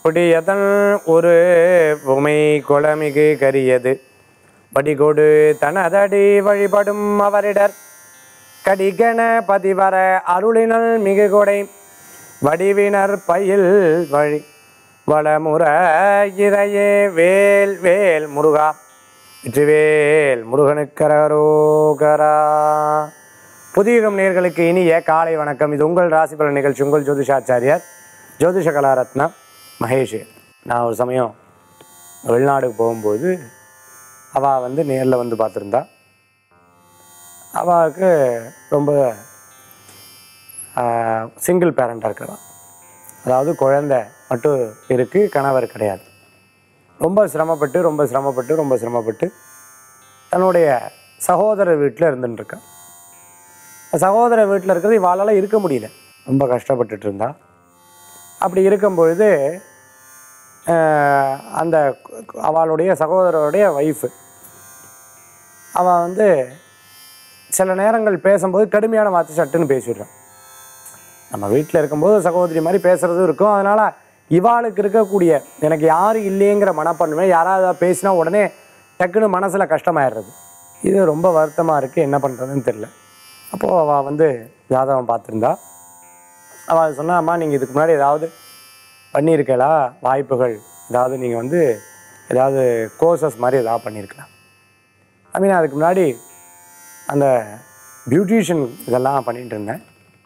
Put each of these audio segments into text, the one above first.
கொடியதன் ஒரு உமை குளமிகு கரியது வடிகொடு தனதடி வழிபடும் அவரிடர் கடிகன பதிவர அருளினல் மிகு கொடை வடிவினர் பயில் வழி வளமுற இறையே வேல் வேல் முருகா வெற்றிவேல் முருகனுக்கரோகரா புதியுகம் நேர்களுக்கு இனிய காலை வணக்கம் இது உங்கள் ராசி பலன் நிகழ்ச்சி உங்கள் ஜோதிஷாச்சாரியார் ஜோதிஷ கலாரத்னா மகேஷ் நான் ஒரு சமயம் வெளிநாடுக்கு போகும்போது அவள் வந்து நேரில் வந்து பார்த்துருந்தா அவளுக்கு ரொம்ப சிங்கிள் பேரண்டாக இருக்கிறவா அதாவது குழந்தை மட்டும் இருக்குது கணவர் கிடையாது ரொம்ப சிரமப்பட்டு ரொம்ப சிரமப்பட்டு ரொம்ப சிரமப்பட்டு தன்னுடைய சகோதரர் வீட்டில் இருந்துட்டுருக்கா சகோதரர் வீட்டில் இருக்கிறது இவாளால் இருக்க முடியல ரொம்ப கஷ்டப்பட்டுட்டு இருந்தா அப்படி இருக்கும் பொழுது ஆஹ், அந்த அவளுடைய சகோதரருடைய ஒய்ஃபு அவள் வந்து சில நேரங்கள் பேசும்போது கடுமையான வார்த்தை சட்டுன்னு பேசிடுறான் நம்ம வீட்டில் இருக்கும்போது சகோதரி மாதிரி பேசுகிறதும் இருக்கும் அதனால் இவாளுக்கு இருக்கக்கூடிய எனக்கு யாரும் இல்லைங்கிற மனப்பான்மை யாராவது பேசினா உடனே டக்குன்னு மனசில் கஷ்டமாயிடுறது இது ரொம்ப வருத்தமாக இருக்குது என்ன பண்ணுறதுன்னு தெரில அப்போது அவள் வந்து ஜாதகம் பார்த்துருந்தா அவள் சொன்னா அம்மா நீங்கள் இதுக்கு முன்னாடி ஏதாவது பண்ணியிருக்கலா வாய்ப்புகள் ஏதாவது நீங்கள் வந்து ஏதாவது கோர்சஸ் மாதிரி ஏதாவது பண்ணியிருக்கலாம் ஐ மீன் அதுக்கு முன்னாடி அந்த பியூட்டிஷியன் இதெல்லாம் பண்ணிட்டு இருந்தேன்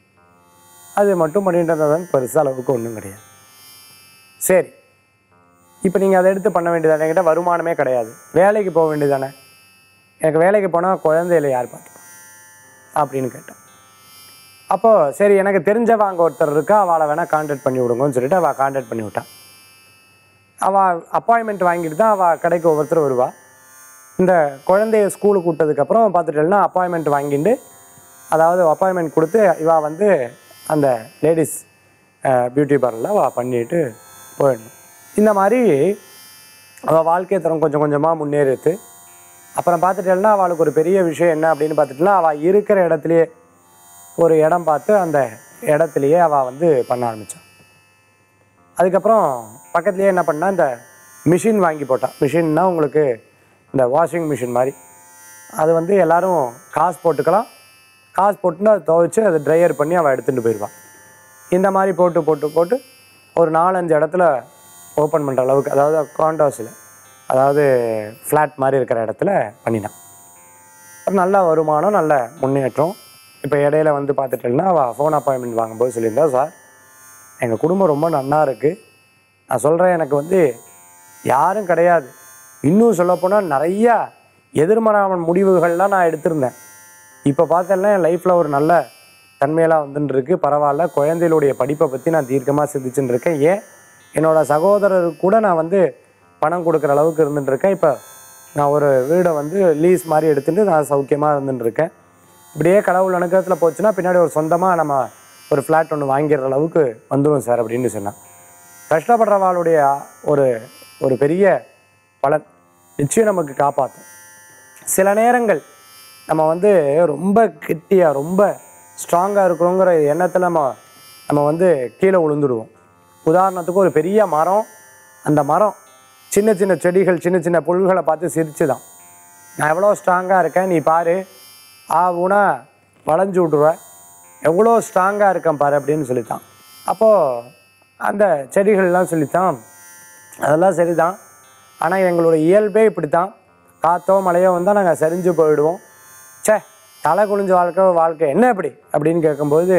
அது மட்டும் பண்ணிட்டு இருந்தது பெருசாக அளவுக்கு ஒன்றும் கிடையாது சரி இப்போ நீங்கள் அதை எடுத்து பண்ண வேண்டியதானே என்கிட்ட வருமானமே கிடையாது வேலைக்கு போக வேண்டியதானே எனக்கு வேலைக்கு போனால் குழந்தையில யார் பார்த்துப்பா அப்படின்னு கேட்டேன் அப்போது சரி எனக்கு தெரிஞ்சவ அங்கே ஒருத்தர் இருக்கா அவளை வேணால் கான்டாக்ட் பண்ணி விடுங்கன்னு சொல்லிட்டு அவள் கான்டாக்ட் பண்ணி விட்டான் அவள் அப்பாயின்மெண்ட் வாங்கிட்டு தான் அவள் கடைக்கு ஒவ்வொருத்தர் வருவா இந்த குழந்தைய ஸ்கூலுக்கு விட்டதுக்கப்புறம் பார்த்துட்டேன்னா அப்பாயின்மெண்ட் வாங்கிட்டு அதாவது அப்பாயின்மெண்ட் கொடுத்து இவா வந்து அந்த லேடிஸ் பியூட்டி பார்லரில் அவள் பண்ணிட்டு போயிடணும் இந்த மாதிரி அவள் வாழ்க்கை தரம் கொஞ்சம் கொஞ்சமாக முன்னேறித்து அப்புறம் பார்த்துட்டேன்னா அவளுக்கு ஒரு பெரிய விஷயம் என்ன அப்படின்னு பார்த்துட்டுனா அவள் இருக்கிற இடத்துலையே ஒரு இடம் பார்த்து அந்த இடத்துலையே அவள் வந்து பண்ண ஆரம்பித்தாள் அதுக்கப்புறம் பக்கத்துலேயே என்ன பண்ணா இந்த மிஷின் வாங்கி போட்டான் மிஷின்னா உங்களுக்கு இந்த வாஷிங் மிஷின் மாதிரி அது வந்து எல்லாரும் காசு போட்டுக்கலாம் காசு போட்டுன்னு அதை துவைச்சு அதை ட்ரையர் பண்ணி அவள் எடுத்துகிட்டு போயிடுவாள் இந்த மாதிரி போட்டு போட்டு போட்டு ஒரு நாலஞ்சு இடத்துல ஓப்பன் பண்ணுற அளவுக்கு அதாவது காண்டோஸில் அதாவது ஃப்ளாட் மாதிரி இருக்கிற இடத்துல பண்ணினான் ஒரு நல்ல வருமானம் நல்ல முன்னேற்றம் இப்போ இடையில வந்து பார்த்துட்டேன்னா அவள் ஃபோன் அப்பாயின்மெண்ட் வாங்கும்போது சொல்லியிருந்தா சார் எங்கள் குடும்பம் ரொம்ப நன்னா இருக்குது நான் சொல்கிறேன் எனக்கு வந்து யாரும் கிடையாது இன்னும் சொல்லப்போனால் நிறையா எதிர்மறையான முடிவுகள்லாம் நான் எடுத்திருந்தேன் இப்போ பார்த்தேன்னா என் லைஃப்பில் ஒரு நல்ல தன்மையெல்லாம் வந்துன்னு இருக்கு பரவாயில்ல குழந்தைகளுடைய படிப்பை பற்றி நான் தீர்க்கமாக சிந்திச்சுட்டு இருக்கேன் ஏன் என்னோட சகோதரருக்கு கூட நான் வந்து பணம் கொடுக்குற அளவுக்கு இருந்துட்டு இருக்கேன் இப்போ நான் ஒரு வீடை வந்து லீஸ் மாதிரி எடுத்துட்டு நான் சௌக்கியமாக இருந்துட்டு இருக்கேன் இப்படியே கடவுள் அனுக்கிரத்தில் போச்சுன்னா பின்னாடி ஒரு சொந்தமாக நம்ம ஒரு ஃப்ளாட் ஒன்று வாங்கிடுற அளவுக்கு வந்துடும் சார் அப்படின்னு சொன்னான் கஷ்டப்படுறவாளுடைய ஒரு ஒரு பெரிய பலன் நிச்சயம் நமக்கு காப்பாற்றும் சில நேரங்கள் நம்ம வந்து ரொம்ப கெட்டியாக ரொம்ப ஸ்ட்ராங்காக இருக்கிறோங்கிற எண்ணத்தில் நம்ம நம்ம வந்து கீழே விழுந்துடுவோம் உதாரணத்துக்கு ஒரு பெரிய மரம் அந்த மரம் சின்ன சின்ன செடிகள் சின்ன சின்ன புல்களை பார்த்து சிரிச்சு தான் நான் எவ்வளோ ஸ்ட்ராங்காக இருக்கேன் நீ பாரு ஆ ஊனா வளைஞ்சு விட்ருவேன் எவ்வளோ ஸ்ட்ராங்காக இருக்கேன் பாரு அப்படின்னு சொல்லித்தான் அப்போது அந்த செடிகள்லாம் சொல்லித்தான் அதெல்லாம் சரிதான் ஆனால் எங்களோட இயல்பே இப்படி தான் காற்றோ மழையோ வந்தால் நாங்கள் சரிஞ்சு போயிடுவோம் ச்சே தலை குனிஞ்ச வாழ்க்கை வாழ்க்கை என்ன இப்படி அப்படின்னு கேட்கும்போது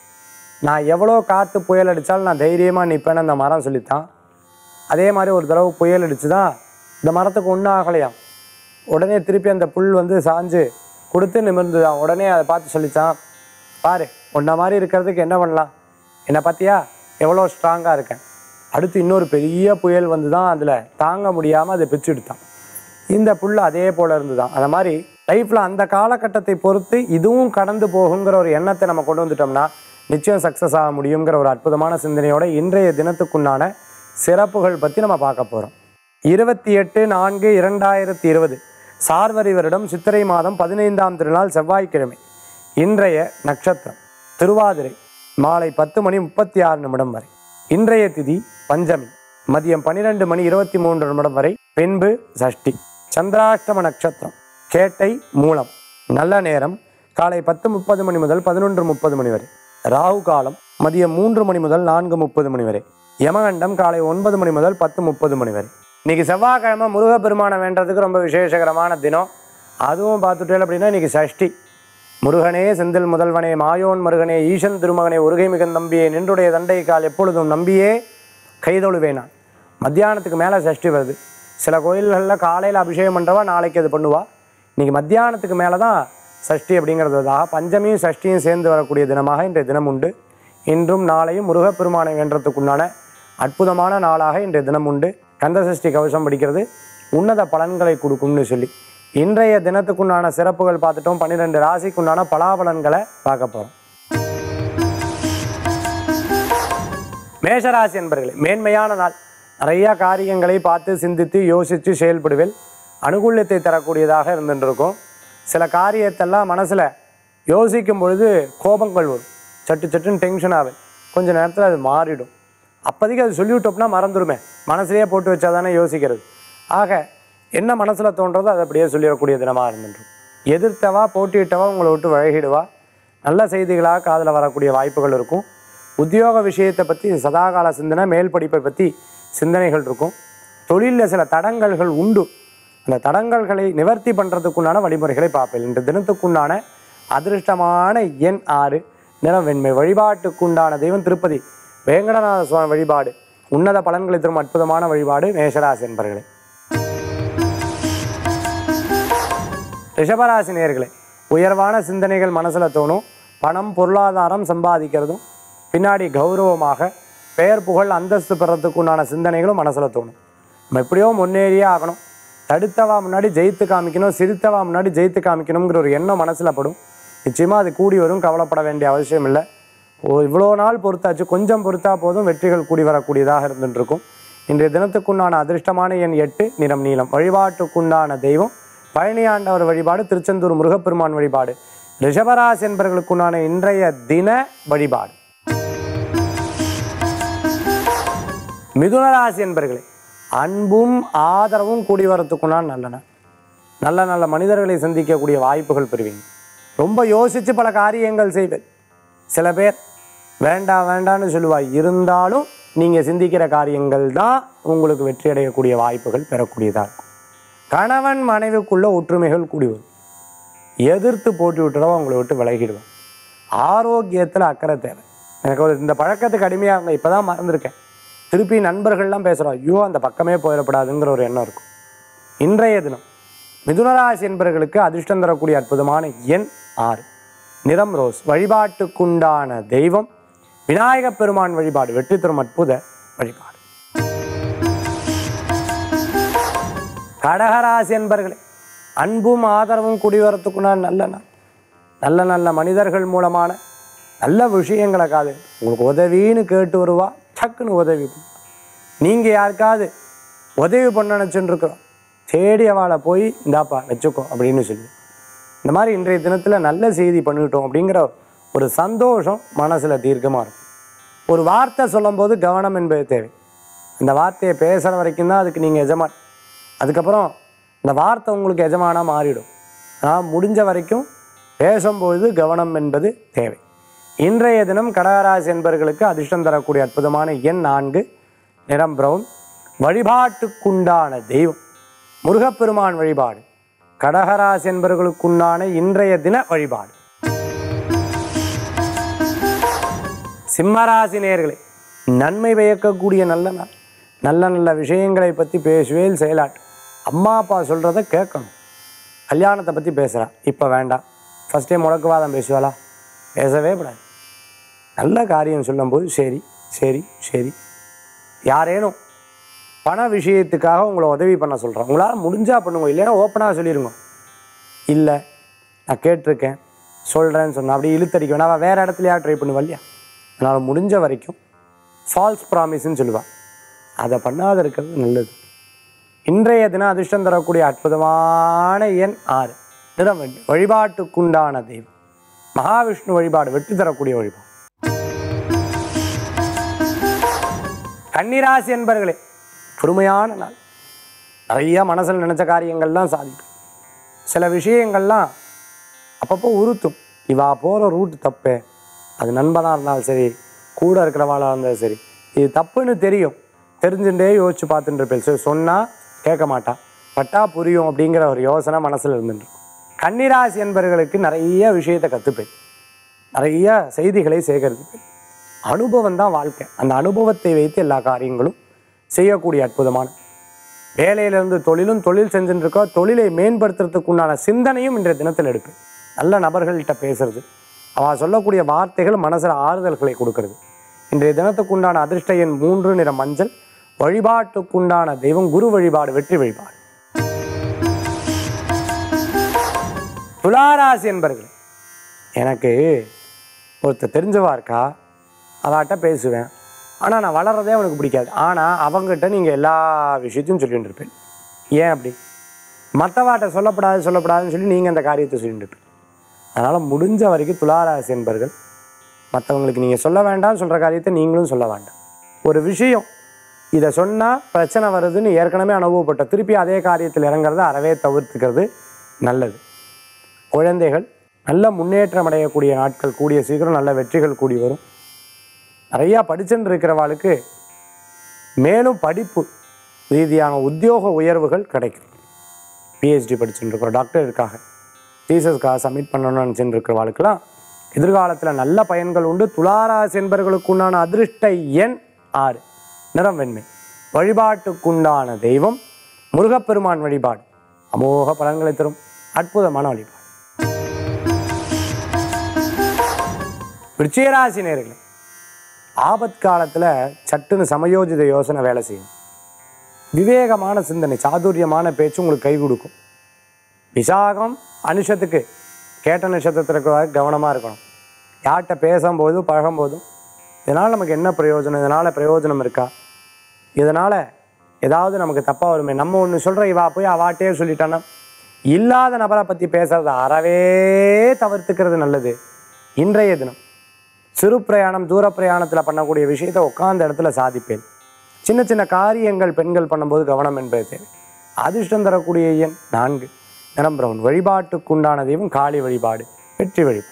நான் எவ்வளோ காற்று புயல் அடித்தாலும் நான் தைரியமாக நிற்பேன்னு அந்த மரம் சொல்லித்தான் அதே மாதிரி ஒரு தடவை புயல் அடிச்சு தான் இந்த மரத்துக்கு ஒன்றும் ஆகலையாம் உடனே திருப்பி அந்த புல் வந்து சாஞ்சு கொடுத்து நிமிர்ந்துதான் உடனே அதை பார்த்து சொல்லித்தான் பாரு உன்ன மாதிரி இருக்கிறதுக்கு என்ன பண்ணலாம் என்னை பார்த்தியா எவ்வளோ ஸ்ட்ராங்காக இருக்கேன் அடுத்து இன்னொரு பெரிய புயல் வந்து தான் அதில் தாங்க முடியாமல் அதை பிச்சு எடுத்தான் இந்த புல் அதே போல் இருந்து தான் அந்த மாதிரி லைஃப்பில் அந்த காலகட்டத்தை பொறுத்து இதுவும் கடந்து போகுங்கிற ஒரு எண்ணத்தை நம்ம கொண்டு வந்துட்டோம்னா நிச்சயம் சக்ஸஸ் ஆக முடியுங்கிற ஒரு அற்புதமான சிந்தனையோட இன்றைய தினத்துக்குண்டான சிறப்புகள் பற்றி நம்ம பார்க்க போகிறோம் இருபத்தி எட்டு நான்கு இரண்டாயிரத்தி இருபது சார்வரி வருடம் சித்திரை மாதம் பதினைந்தாம் திருநாள் செவ்வாய்க்கிழமை இன்றைய நட்சத்திரம் திருவாதிரை மாலை பத்து மணி முப்பத்தி ஆறு நிமிடம் வரை இன்றைய திதி பஞ்சமி மதியம் பன்னிரெண்டு மணி இருபத்தி மூன்று நிமிடம் வரை பின்பு சஷ்டி சந்திராஷ்டம நட்சத்திரம் கேட்டை மூலம் நல்ல நேரம் காலை பத்து முப்பது மணி முதல் பதினொன்று முப்பது மணி வரை ராகு காலம் மதியம் மூன்று மணி முதல் நான்கு முப்பது மணி வரை யமகண்டம் காலை ஒன்பது மணி முதல் பத்து முப்பது மணி வரை இன்னைக்கு செவ்வாய்க்கிழமை முருகப்பெருமானை வேண்டதுக்கு ரொம்ப விசேஷகரமான தினம் அதுவும் பார்த்துட்டேன் அப்படின்னா இன்னைக்கு சஷ்டி முருகனே செந்தில் முதல்வனே மாயோன் முருகனே ஈசன் திருமகனே உருகை மிகுந்தம்பியே நின்றுடைய தண்டை கால் எப்பொழுதும் நம்பியே கைதொழுவேனான் மத்தியானத்துக்கு மேலே சஷ்டி வருது சில கோயில்களில் காலையில் அபிஷேகம் பண்ணுறவா நாளைக்கு அது பண்ணுவா இன்னைக்கு மத்தியானத்துக்கு மேலே தான் சஷ்டி அப்படிங்கிறதுக்காக பஞ்சமியும் சஷ்டியும் சேர்ந்து வரக்கூடிய தினமாக இன்றைய தினம் உண்டு இன்றும் நாளையும் முருகப்பெருமானை வேண்டத்துக்குண்டான அற்புதமான நாளாக இன்றைய தினம் உண்டு கந்த சஷ்டி கவசம் படிக்கிறது உன்னத பலன்களை கொடுக்கும்னு சொல்லி இன்றைய தினத்துக்குண்டான சிறப்புகள் பார்த்துட்டோம் பன்னிரெண்டு ராசிக்குண்டான பலாபலன்களை பார்க்க போகிறோம் மேஷராசி என்பர்களே மேன்மையான நாள் நிறையா காரியங்களை பார்த்து சிந்தித்து யோசித்து செயல்படுவேன் அனுகூல்யத்தை தரக்கூடியதாக இருந்துட்டு இருக்கும் சில காரியத்தெல்லாம் மனசில் யோசிக்கும் பொழுது கோபங்கள் வரும் சட்டு சட்டுன்னு டென்ஷன் ஆகும் கொஞ்ச நேரத்தில் அது மாறிடும் அப்போதைக்கு அது சொல்லிவிட்டோம்னா மறந்துடுமே மனசுலேயே போட்டு வச்சா தானே யோசிக்கிறது ஆக என்ன மனசில் தோன்றதோ அதை அப்படியே சொல்லிடக்கூடிய தினமாக இருந்துடும் எதிர்த்தவா போட்டியிட்டவா உங்களை விட்டு விலகிடுவா நல்ல செய்திகளாக காதில் வரக்கூடிய வாய்ப்புகள் இருக்கும் உத்தியோக விஷயத்தை பற்றி சதாகால சிந்தனை மேல் படிப்பை பற்றி சிந்தனைகள் இருக்கும் தொழிலில் சில தடங்கல்கள் உண்டு அந்த தடங்கல்களை நிவர்த்தி பண்ணுறதுக்குண்டான வழிமுறைகளை பார்ப்பேன் இன்று தினத்துக்குண்டான அதிர்ஷ்டமான எண் ஆறு நிறம் வெண்மை வழிபாட்டுக்குண்டான தெய்வம் திருப்பதி வேங்கடநாத சுவாமி வழிபாடு உன்னத பலன்களை தரும் அற்புதமான வழிபாடு மேஷராசி என்பர்களே ரிஷபராசி நேர்களே உயர்வான சிந்தனைகள் மனசில் தோணும் பணம் பொருளாதாரம் சம்பாதிக்கிறதும் பின்னாடி கௌரவமாக பெயர் புகழ் அந்தஸ்து பெறத்துக்கு உண்டான சிந்தனைகளும் மனசில் தோணும் நம்ம எப்படியோ முன்னேறியே ஆகணும் தடுத்தவா முன்னாடி ஜெயித்து காமிக்கணும் சிரித்தவா முன்னாடி ஜெயித்து காமிக்கணுங்கிற ஒரு எண்ணம் மனசில் படும் நிச்சயமாக அது கூடி வரும் கவலைப்பட வேண்டிய அவசியம் இல்லை ஓ இவ்வளோ நாள் பொறுத்தாச்சு கொஞ்சம் பொறுத்தா போதும் வெற்றிகள் கூடி வரக்கூடியதாக இருந்துட்டு இருக்கும் இன்றைய தினத்துக்குண்டான அதிர்ஷ்டமான எண் எட்டு நிறம் நீளம் வழிபாட்டுக்குண்டான தெய்வம் பழனியாண்டவர் வழிபாடு திருச்செந்தூர் முருகப்பெருமான் வழிபாடு ரிஷபராசி என்பவர்களுக்குண்டான இன்றைய தின வழிபாடு மிதுனராசி என்பர்களே அன்பும் ஆதரவும் கூடி வரத்துக்குண்டான நல்ல நாள் நல்ல நல்ல மனிதர்களை சந்திக்கக்கூடிய வாய்ப்புகள் பெறுவீங்க ரொம்ப யோசித்து பல காரியங்கள் செய்வேன் சில பேர் வேண்டாம் வேண்டாம்னு சொல்லுவா இருந்தாலும் நீங்கள் சிந்திக்கிற காரியங்கள் தான் உங்களுக்கு வெற்றி அடையக்கூடிய வாய்ப்புகள் பெறக்கூடியதாக இருக்கும் கணவன் மனைவிக்குள்ள ஒற்றுமைகள் கூடி வரும் எதிர்த்து போட்டி விட்டுறவா உங்களை விட்டு விலகிடுவேன் ஆரோக்கியத்தில் அக்கறை தேவை எனக்கு ஒரு இந்த பழக்கத்துக்கு அடிமையாக இருந்தேன் இப்போ தான் மறந்துருக்கேன் திருப்பி நண்பர்கள்லாம் பேசுகிறோம் ஐயோ அந்த பக்கமே போயிடப்படாதுங்கிற ஒரு எண்ணம் இருக்கும் இன்றைய தினம் மிதுனராசி என்பவர்களுக்கு அதிர்ஷ்டம் தரக்கூடிய அற்புதமான எண் ஆறு நிறம் ரோஸ் வழிபாட்டுக்குண்டான தெய்வம் விநாயகப் பெருமான் வழிபாடு வெற்றி தரும் அற்புத வழிபாடு கடகராசி என்பர்களே அன்பும் ஆதரவும் கூடி வரத்துக்குண்டான நல்ல நாள் நல்ல நல்ல மனிதர்கள் மூலமான நல்ல விஷயங்களை காது உங்களுக்கு உதவின்னு கேட்டு வருவா டக்குன்னு உதவி பண்ணும். நீங்க யாருக்காவது உதவி பண்ண நினச்சுருக்குறோம் தேடி அவளை போய் இந்தாப்பா வச்சுக்கோ அப்படின்னு சொல்லி இந்த மாதிரி இன்றைய தினத்தில் நல்ல செய்தி பண்ணிட்டோம் அப்படிங்கிற ஒரு சந்தோஷம் மனசில் தீர்க்கமாக இருக்கும் ஒரு வார்த்தை சொல்லும்போது கவனம் என்பது தேவை இந்த வார்த்தையை பேசுகிற வரைக்கும் தான் அதுக்கு நீங்கள் எஜமான் அதுக்கப்புறம் இந்த வார்த்தை உங்களுக்கு எஜமானாக மாறிடும் ஆனால் முடிஞ்ச வரைக்கும் பேசும்பொழுது கவனம் என்பது தேவை இன்றைய தினம் கடகராசி என்பவர்களுக்கு அதிர்ஷ்டம் தரக்கூடிய அற்புதமான எண் நான்கு நிறம் பிரவுன் வழிபாட்டுக்குண்டான தெய்வம் முருகப்பெருமான் வழிபாடு கடகராசி என்பவர்களுக்குண்டான இன்றைய தின வழிபாடு சிம்மராசி நேயர்களே நன்மை பயக்கக்கூடிய நல்ல நாள் நல்ல நல்ல விஷயங்களை பற்றி பேசுவேல் செயலாட்டு அம்மா அப்பா சொல்கிறத கேட்கணும் கல்யாணத்தை பற்றி பேசுகிறா இப்போ வேண்டாம் ஃபஸ்ட் டைம் முடக்குவாதம் பேசுவாளா பேசவே கூடாது நல்ல காரியம் சொல்லும்போது சரி சரி சரி யாரேனும் பண விஷயத்துக்காக உங்களை உதவி பண்ண சொல்கிறேன் உங்களால் முடிஞ்சா பண்ணுங்க இல்லைன்னா ஓப்பனாக சொல்லிடுங்க இல்லை நான் கேட்டிருக்கேன் சொல்கிறேன்னு சொன்னேன் அப்படி இழுத்தடிக்க வேணா அவள் வேறு இடத்துலையா ட்ரை பண்ணுவா இல்லையா அதனால் முடிஞ்ச வரைக்கும் ஃபால்ஸ் ப்ராமிஸ்ன்னு சொல்லுவாள் அதை பண்ணாத இருக்கிறது நல்லது இன்றைய தினம் அதிர்ஷ்டம் தரக்கூடிய அற்புதமான எண் ஆறு நிறம் வெண்மை. வழிபாட்டுக்குண்டான தெய்வம் மகாவிஷ்ணு வழிபாடு வெற்றி தரக்கூடிய வழிபாடு கன்னிராசி என்பர்களே பொறுமையான நாள் நிறைய மனசில் நினச்ச காரியங்கள்லாம் சாதிக்கும் சில விஷயங்கள்லாம் அப்பப்போ உறுத்தும் இவா போகிற ரூட் தப்பு அது நண்பனாக இருந்தாலும் சரி கூட இருக்கிறவாளாக இருந்தாலும் சரி இது தப்புன்னு தெரியும் தெரிஞ்சுட்டே யோசிச்சு பார்த்துட்டு இருப்பேன் சரி சொன்னால் கேட்க மாட்டான் பட்டா புரியும் அப்படிங்கிற ஒரு யோசனை மனசில் இருந்துட்டு இருக்கும். கன்னிராசி என்பவர்களுக்கு நிறைய விஷயத்தை கற்றுப்பேன் நிறைய செய்திகளை சேகரிப்பேன் அனுபவம் தான் வாழ்க்கை அந்த அனுபவத்தை வைத்து எல்லா காரியங்களும் செய்யக்கூடிய அற்புதமான வேலையிலிருந்து தொழிலும் தொழில் செஞ்சுட்டு இருக்கோ தொழிலை மேம்படுத்துறதுக்கு உண்டான சிந்தனையும் இன்றைய தினத்தில் எடுப்பேன் நல்ல நபர்கள்கிட்ட பேசுறது அவள் சொல்லக்கூடிய வார்த்தைகள் மனசில் ஆறுதல்களை கொடுக்கறது இன்றைய தினத்துக்கு உண்டான அதிர்ஷ்ட எண் மூன்று நிற மஞ்சள் வழிபாட்டுக்குண்டான தெய்வம் குரு வழிபாடு வெற்றி வழிபாடு துளாராசி என்பர்களே எனக்கு ஒருத்தர் தெரிஞ்சவா இருக்கா அவாட்ட பேசுவேன் ஆனால் நான் வளர்றதே அவனுக்கு பிடிக்காது ஆனால் அவங்ககிட்ட நீங்கள் எல்லா விஷயத்தையும் சொல்லிட்டு இருப்பேன் ஏன் அப்படி மற்றவாட்ட சொல்லப்படாது சொல்லப்படாதுன்னு சொல்லி நீங்கள் அந்த காரியத்தை சொல்லிட்டு இருப்பீங்க அதனால் முடிஞ்ச வரைக்கும் துளாராசி என்பர்கள் மற்றவங்களுக்கு நீங்கள் சொல்ல வேண்டாம் சொல்கிற காரியத்தை நீங்களும் சொல்ல வேண்டாம் ஒரு விஷயம் இதை சொன்னால் பிரச்சனை வருதுன்னு ஏற்கனவே அனுபவப்பட்ட திருப்பி அதே காரியத்தில் இறங்குறத அறவே தவிர்த்துக்கிறது நல்லது குழந்தைகள் நல்ல முன்னேற்றம் அடையக்கூடிய நாட்கள் கூடிய சீக்கிரம் நல்ல வெற்றிகள் கூடி வரும் நிறையா படிச்சுட்டு இருக்கிறவாளுக்கு மேலும் படிப்பு ரீதியான உத்தியோக உயர்வுகள் கிடைக்கும் பிஹெச்டி படிச்சுட்டு இருக்கிற டாக்டருக்காக டீச்சர்ஸ்க்காக சப்மிட் பண்ணணும்னு நினச்சிட்டு இருக்கிறவாளுக்கெல்லாம் எதிர்காலத்தில் நல்ல பயன்கள் உண்டு துளாராசி என்பவர்களுக்கு உண்டான அதிர்ஷ்ட எண் ஆறு நிறம் வெண்மை வழிபாட்டுக்குண்டான தெய்வம் முருகப்பெருமான் வழிபாடு அமோக பலன்களை தரும் அற்புதமான வழிபாடு விருச்சிகராசி நேர்களே ஆபத் காலத்தில் சட்டுன்னு சமயோஜித யோசனை வேலை செய்யும் விவேகமான சிந்தனை சாதுரியமான பேச்சு உங்களுக்கு கை கொடுக்கும் விசாகம் அனுஷத்துக்கு கேட்ட நட்சத்திரத்தில் இருக்கிற கவனமாக இருக்கணும் யார்கிட்ட பேசும்போது பழகும்போதும் இதனால் நமக்கு என்ன பிரயோஜனம் இதனால் பிரயோஜனம் இருக்கா இதனால் ஏதாவது நமக்கு தப்பாக வருமே நம்ம ஒன்று சொல்கிற இவா போய் அவாட்டே சொல்லிட்டான்னா இல்லாத நபரை பற்றி பேசுறத அறவே தவிர்த்துக்கிறது நல்லது இன்றைய தினம் சிறு பிரயாணம் தூர பிரயாணத்தில் பண்ணக்கூடிய விஷயத்தை உட்கார்ந்த இடத்துல சாதிப்பேன் சின்ன சின்ன காரியங்கள் பெண்கள் பண்ணும்போது கவனம் என்பது தேவை அதிர்ஷ்டம் தரக்கூடிய எண் நான்கு நிறம் பிரவுன் வழிபாட்டுக்குண்டான தெய்வம் காளி வழிபாடு வெற்றி வழிபாடு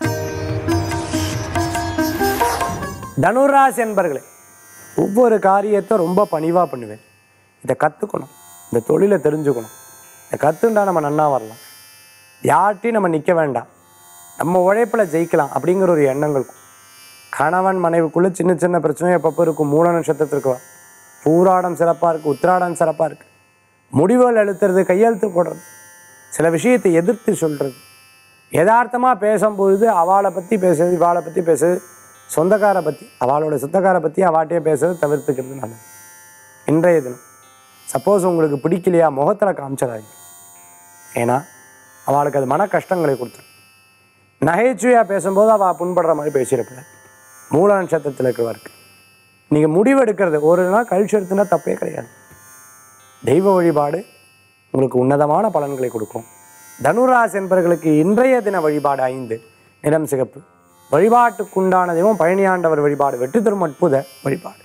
தனுராசி என்பர்களே ஒவ்வொரு காரியத்தை ரொம்ப பணிவாக பண்ணுவேன் இதை கற்றுக்கணும் இந்த தொழிலை தெரிஞ்சுக்கணும் இதை கற்றுண்டா நம்ம நன்னா வரலாம் யார்ட்டையும் நம்ம நிற்க வேண்டாம் நம்ம உழைப்பில் ஜெயிக்கலாம் அப்படிங்கிற ஒரு எண்ணங்கள் இருக்கும் கணவன் மனைவிக்குள்ளே சின்ன சின்ன பிரச்சனை எப்பப்போ இருக்கும் மூல நட்சத்திரத்திற்கு வா. பூராடம் சிறப்பாக இருக்குது உத்திராடம் சிறப்பாக இருக்குது முடிவுகள் எழுத்துறது கையெழுத்து போடுறது சில விஷயத்தை எதிர்த்து சொல்கிறது யதார்த்தமாக பேசும்பொழுது அவளை பற்றி பேசுறது இவாளை பற்றி பேசுறது சொந்தக்காரை பற்றி அவளோட சொந்தக்காரை பற்றி அவாட்டையே பேசுறது தவிர்த்துக்கிறது நல்லது இன்றைய தினம் சப்போஸ் உங்களுக்கு பிடிக்கலையா முகத்தில் காமிச்சிடாதீங்க ஏன்னா அவளுக்கு அது மன கஷ்டங்களை கொடுத்துரும் நகைச்சுவையாக பேசும்போது அவள் புண்படுற மாதிரி பேசியிருப்பாள் மூல நட்சத்திரத்தில் இருக்கிறவருக்கு நீங்கள் முடிவு எடுக்கிறது ஒரு நாள் கழிச்சு எடுத்துனா தப்பே கிடையாது தெய்வ வழிபாடு உங்களுக்கு உன்னதமான பலன்களை கொடுக்கும் தனுராசி என்பவர்களுக்கு இன்றைய தின வழிபாடு ஐந்து நிறம் சிகப்பு வழிபாட்டுக்குண்டான தெய்வம் பழனியாண்டவர் வழிபாடு வெற்றி தரும் அற்புத வழிபாடு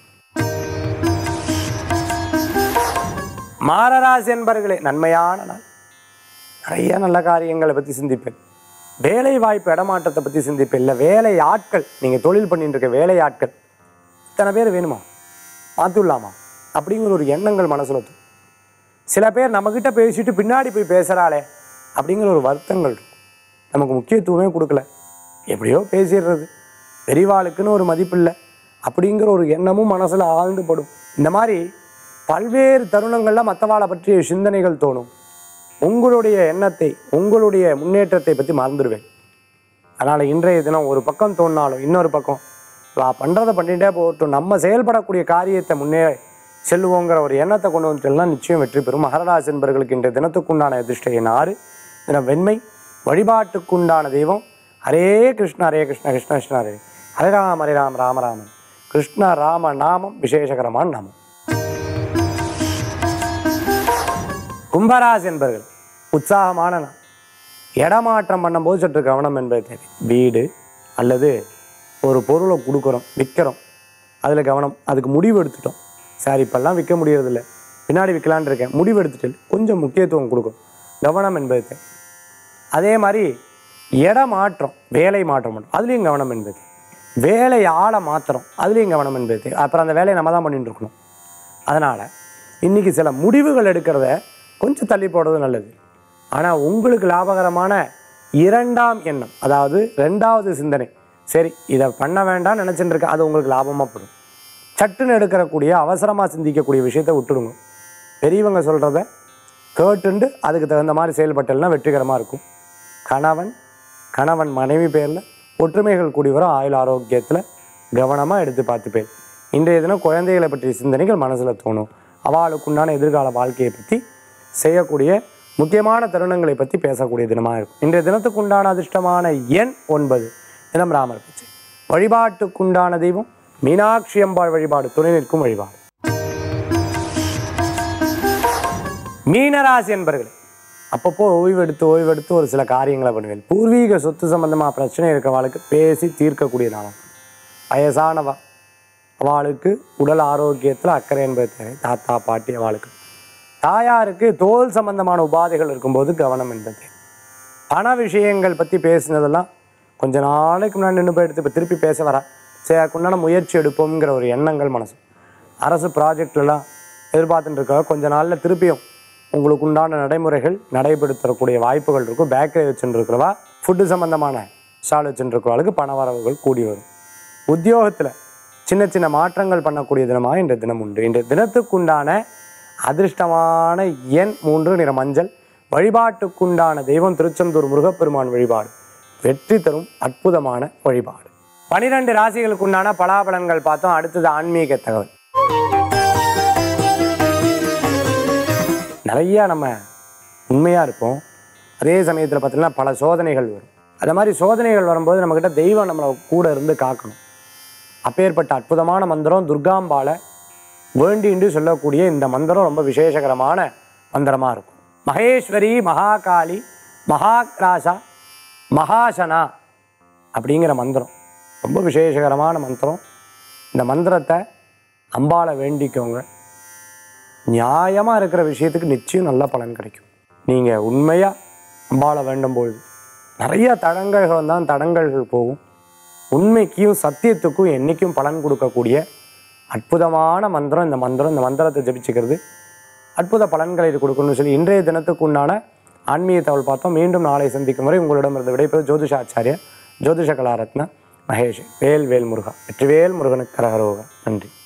மாரராசி என்பவர்களே நன்மையான நாள் நிறைய நல்ல காரியங்களை பற்றி சிந்திப்பேன் வேலை வாய்ப்பு இடமாற்றத்தை பற்றி சிந்திப்பேன் இல்லை வேலை ஆட்கள் நீங்கள் தொழில் பண்ணிட்டு இருக்க வேலை ஆட்கள் இத்தனை பேர் வேணுமா மாற்றிடலாமா அப்படிங்கிற ஒரு எண்ணங்கள் மனசுல தோணும் சில பேர் நம்மக்கிட்ட பேசிட்டு பின்னாடி போய் பேசுகிறாளே அப்படிங்கிற ஒரு வருத்தங்கள் இருக்கும் நமக்கு முக்கியத்துவமே கொடுக்கல எப்படியோ பேசிடுறது பெரியவாளுக்குன்னு ஒரு மதிப்பு இல்லை அப்படிங்கிற ஒரு எண்ணமும் மனசில் ஆழ்ந்து படும் இந்த மாதிரி பல்வேறு தருணங்களில் மற்றவாளை பற்றிய சிந்தனைகள் தோணும் உங்களுடைய எண்ணத்தை உங்களுடைய முன்னேற்றத்தை பற்றி மறந்துடுவேன் அதனால் இன்றைய தினம் ஒரு பக்கம் தோணினாலும் இன்னொரு பக்கம் வா பண்ணுறதை பண்ணிகிட்டே போகட்டும் நம்ம செயல்படக்கூடிய காரியத்தை முன்னே செல்லுவோங்கிற ஒரு எண்ணத்தை கொண்டு வந்துட்டோம்னா நிச்சயம் வெற்றி பெறும் மகராஜ் என்பவர்களுக்கு இன்றைய தினத்துக்குண்டான அதிர்ஷ்ட எண் ஆறு தினம் வெண்மை வழிபாட்டுக்குண்டான தெய்வம் ஹரே கிருஷ்ண ஹரே கிருஷ்ண கிருஷ்ண கிருஷ்ண ஹரே ஹரே ராம் ஹரே ராம் ராம ராமன் கிருஷ்ண ராம நாமம் விசேஷகரமான நாமம் கும்பராசி என்பர்கள் உற்சாகமான நாள் இடமாற்றம் பண்ணும்போது சற்று கவனம் என்பது தேவை வீடு அல்லது ஒரு பொருளை கொடுக்குறோம் விற்கிறோம் அதில் கவனம் அதுக்கு முடிவு எடுத்துட்டோம் சார் இப்பெல்லாம் விற்க முடியறதில்ல பின்னாடி விற்கலான்னு இருக்கேன் முடிவு எடுத்துட்டு கொஞ்சம் முக்கியத்துவம் கொடுக்கும் கவனம் என்பது தேவை. அதே மாதிரி இட மாற்றம் வேலை மாற்றம் பண்ணும் அதுலேயும் கவனம் என்பது வேலை ஆளை மாத்திரம் அதுலேயும் கவனம் என்பது தேவை. அப்புறம் அந்த வேலையை நம்ம தான் பண்ணிட்டு இருக்கணும் அதனால் இன்றைக்கி சில முடிவுகள் எடுக்கிறத கொஞ்சம் தள்ளி போடுறது நல்லது ஆனால் உங்களுக்கு லாபகரமான இரண்டாம் எண்ணம் அதாவது ரெண்டாவது சிந்தனை சரி இதை பண்ண வேண்டாம்னு நினச்சிட்டு இருக்கேன் அது உங்களுக்கு லாபமாக படும் சட்டுன்னு எடுக்கிறக்கூடிய அவசரமாக சிந்திக்கக்கூடிய விஷயத்தை விட்டுடுங்க பெரியவங்க சொல்கிறத கேட்டுண்டு அதுக்கு தகுந்த மாதிரி செயல்பட்டல்னா வெற்றிகரமாக இருக்கும் கணவன் கணவன் மனைவி பேரில் ஒற்றுமைகள் கூடி வரும் ஆயுள் ஆரோக்கியத்தில் கவனமாக எடுத்து பார்த்துப்பேன் இன்றைய தினம் குழந்தைகளை பற்றிய சிந்தனைகள் மனசில் தோணும் அவளுக்குண்டான எதிர்கால வாழ்க்கையை பற்றி செய்யக்கூடிய முக்கியமான தருணங்களை பற்றி பேசக்கூடிய தினமாக இருக்கும் இன்றைய தினத்துக்கு உண்டான அதிர்ஷ்டமான எண் ஒன்பது தினம் ராமர் பற்றி வழிபாட்டுக்குண்டான தெய்வம் மீனாட்சி அம்பாள் வழிபாடு துணை நிற்கும் வழிபாடு மீனராசி என்பர்களே அப்பப்போ ஓய்வெடுத்து ஓய்வெடுத்து ஒரு சில காரியங்களை பண்ணுவேன் பூர்வீக சொத்து சம்பந்தமாக பிரச்சனை இருக்கிறவாளுக்கு பேசி தீர்க்கக்கூடிய நாளாம் வயசானவா அவளுக்கு உடல் ஆரோக்கியத்தில் அக்கறை என்பது தேவை தாத்தா பாட்டி அவளுக்கு தாயாருக்கு தோல் சம்பந்தமான உபாதைகள் இருக்கும்போது கவனம் என்பது தேவை. பண விஷயங்கள் பற்றி பேசினதெல்லாம் கொஞ்ச நாளைக்கு முன்னாடி நின்று போய் எடுத்து இப்போ திருப்பி பேச வரா சரி அதுக்குண்டான முயற்சி எடுப்போங்கிற ஒரு எண்ணங்கள் மனசு அரசு ப்ராஜெக்ட்லலாம் எதிர்பார்த்துட்டு இருக்க கொஞ்ச நாளில் திருப்பியும் உங்களுக்கு உண்டான நடைமுறைகள் நடைபெறுத்தக்கூடிய வாய்ப்புகள் இருக்கும் பேக்கரி வச்சுட்டு இருக்கிறவா ஃபுட்டு சம்மந்தமான ஸ்டால் வச்சுட்டு இருக்கிறவளுக்கு பண வரவுகள் கூடி வரும் உத்தியோகத்தில் சின்ன சின்ன மாற்றங்கள் பண்ணக்கூடிய தினமாக இன்றைய தினம் உண்டு இன்றைய தினத்துக்குண்டான அதிர்ஷ்டமான எண் மூன்று நிற மஞ்சள் வழிபாட்டுக்குண்டான தெய்வம் திருச்செந்தூர் முருகப்பெருமான் வழிபாடு வெற்றி தரும் அற்புதமான வழிபாடு பனிரெண்டு ராசிகளுக்குண்டான பலாபலன்கள் பார்த்தோம் அடுத்தது ஆன்மீக தகவல் நிறையா நம்ம உண்மையாக இருப்போம் அதே சமயத்தில் பார்த்தீங்கன்னா பல சோதனைகள் வரும் அந்த மாதிரி சோதனைகள் வரும்போது நம்மக்கிட்ட தெய்வம் நம்மளை கூட இருந்து காக்கணும் அப்பேற்பட்ட அற்புதமான மந்திரம் துர்காம்பால வேண்டிண்டு சொல்லக்கூடிய இந்த மந்திரம் ரொம்ப விசேஷகரமான மந்திரமாக இருக்கும் மகேஸ்வரி மகாகாளி மகாக்ராசா மகாசனா அப்படிங்கிற மந்திரம் ரொம்ப விசேஷகரமான மந்திரம் இந்த மந்திரத்தை அம்பாளை வேண்டிக்கோங்க நியாயமாக இருக்கிற விஷயத்துக்கு நிச்சயம் நல்ல பலன் கிடைக்கும் நீங்கள் உண்மையாக அம்பாளை வேண்டும் பொழுது நிறைய தடங்கல்கள் தான் தடங்கல்கள் போகும் உண்மைக்கும் சத்தியத்துக்கும் என்றைக்கும் பலன் கொடுக்கக்கூடிய அற்புதமான மந்திரம் இந்த மந்திரம் இந்த மந்திரத்தை ஜபிச்சுக்கிறது அற்புத பலன்களை இது கொடுக்கணும்னு சொல்லி இன்றைய தினத்துக்கு உண்டான ஆன்மீக தகவல் பார்த்தோம் மீண்டும் நாளை சந்திக்கும் வரை உங்களிடமிருந்து விடைபெறும் ஜோதிஷாச்சாரியா ஜோதிஷ கலாரத்ன மகேஷ் வேல் வேல் முருகா வெற்றிவேல் முருகனுக்கு கரகரோகம் நன்றி